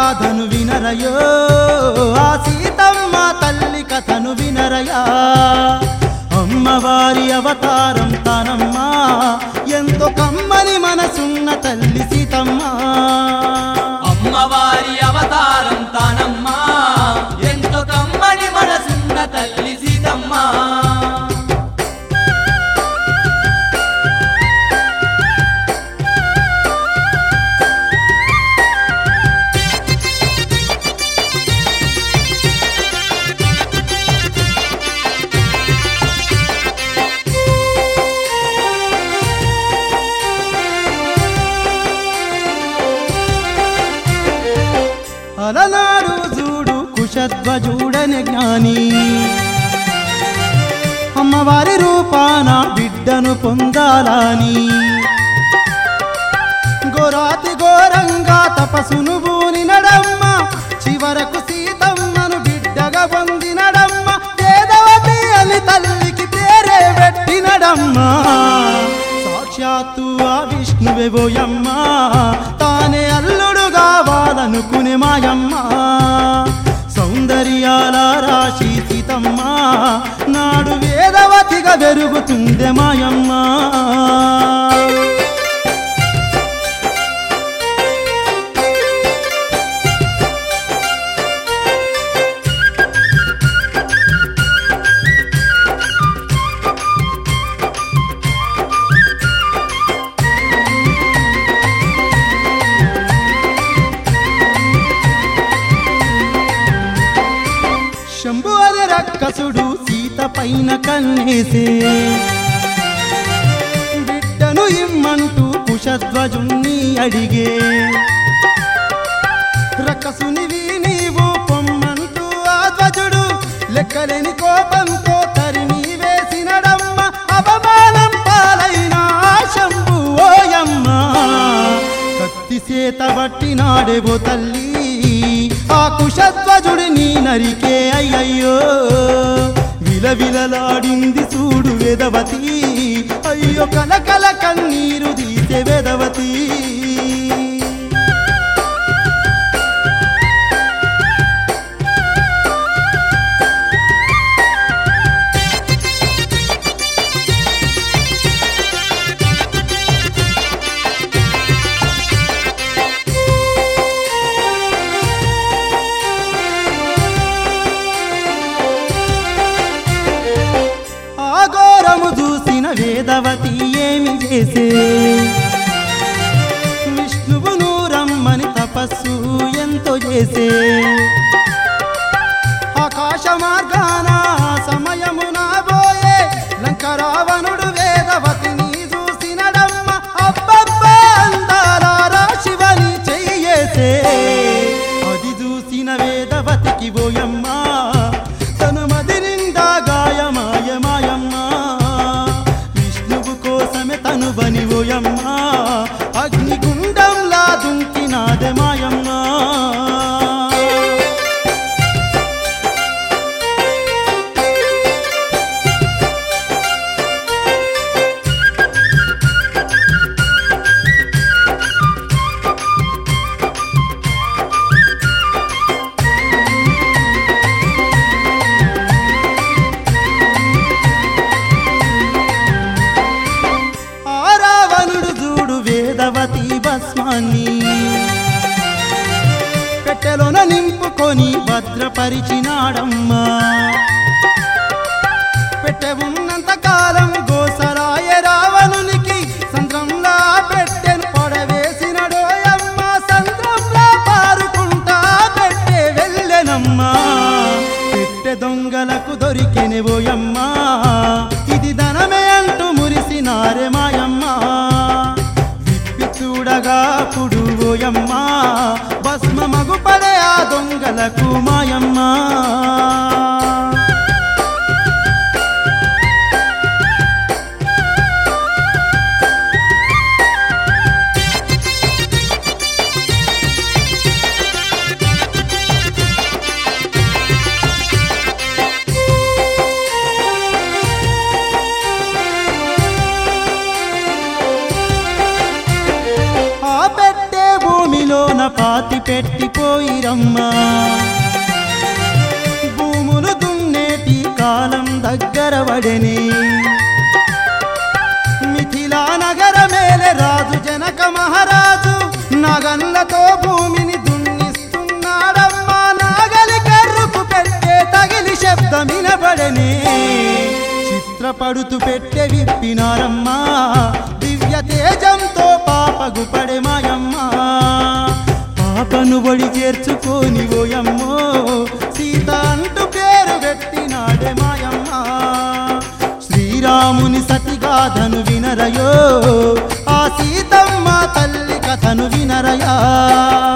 గాథను వినరయో ఆ సీతమ్మ తల్లి కథను వినరయా అమ్మవారి అవతారం తానమ్మా ఎంతో కమ్మని మనసున్న తల్లి సీతమ్మ అమ్మవారి అవతారం తానమ్మా ఎంతో కమ్మని మనసున్న తల్లి సీతమ్మ అలనాడు చూడు కుశధ్వజుడని జ్ఞాని అమ్మవారి రూపాన బిడ్డను పొందాలని ఘోరాతి ఘోరంగా తపసును బూనినడమ్మ చివరకు సీతమ్మను బిడ్డగా పొందినడమ్మ వేదవతి అని తల్లికి పేరే పెట్టినడమ్మ సాక్షాత్తు ఆ విష్ణువేవోయమ్మ తానే అల్లుడు కావాలనుకునే మాయమ్మ సౌందర్యాల రాశి సీతమ్మ నాడు వేదవతిగా పెరుగుతుందే మాయమ్మ శంభు అనే రక్కసుడు సీత పైన కన్నేసే బిడ్డను ఇమ్మంటూ కుశధ్వజుణ్ణి అడిగే రక్కసునివి నీవు పొమ్మంటూ ఆ ధ్వజుడు లెక్కలేని కోపంతో తరిమి వేసినడమ్మ అవమానం పాలైన ఆ శంభు ఓయమ్మ కత్తి సేత బట్టినాడేవో తల్లి ఆ కుశధ్వజుడిని నరికే అయ్యయ్యో విలవిలలాడింది చూడు వేదవతి అయ్యో కలకల కన్నీరు తీసే వేదవతి ఆ ఘోరము చూసిన వేదవతి ఏమి చేసే విష్ణువును రమ్మని తపస్సు ఎంతో చేసే ఆకాశ మార్గాన సమయమున పోయే లంకరావణుడు వేదవతిని చూసినడమ్మ అబ్బబ్బా అందాల శివని చెయ్యేసే అది చూసిన వేదవతికి పోయమ్మ తన మది నిండా గాయమాయ మాయమ్మ విష్ణువు కోసమే తను బని ఓయమ్మ అగ్నిగుండంలా దుంకినాదే మాయమ్మ ఆ రావణుడు చూడు వేదవతి భస్మాన్ని పెట్టెలోన నింపుకొని భద్రపరిచినాడమ్మా పెట్టె ఉన్నంత కాలం గోసరాయ రావణునికి సంద్రంలా పెట్టెను పొడవేసినడోయమ్మ సంద్రంలా పారుకుంటా పెట్టె వెళ్ళెనమ్మా పెట్టె దొంగలకు దొరికెనెవోయమ్మా ఇది ధనమే అంటూ మురిసినారే మాయమ్మ విప్పి చూడగా పుడు ఓయమ్మ భస్మ మగుపడే ఆ దొంగలకు మాయమ్మ ఆ పెట్టే భూమిలోన పాతి పాతి పెట్టిపోయిరమ్మా భూములు దున్నేటి కాలం దగ్గర వడెని మిథిలా నగర మేలే రాజు జనక మహారాజు నగన్లతో భూమిని దున్నిస్తున్నాడమ్మా నాగలి కర్రుకు పెట్టే తగిలి శబ్దం వినబడనే చిత్రపడుతూ పెట్టె విప్పినారమ్మా దివ్య తేజంతో పాపగు పడే మాయమ్మా పాపను ఒడి చేర్చుకొని ఓయమ్మో సీత అంటూ పేరు పెట్టినాడే మాయమ్మా శ్రీరాముని సతిగాథను వినరయో ఆ సీతమ్మ తల్లి కథను వినరయా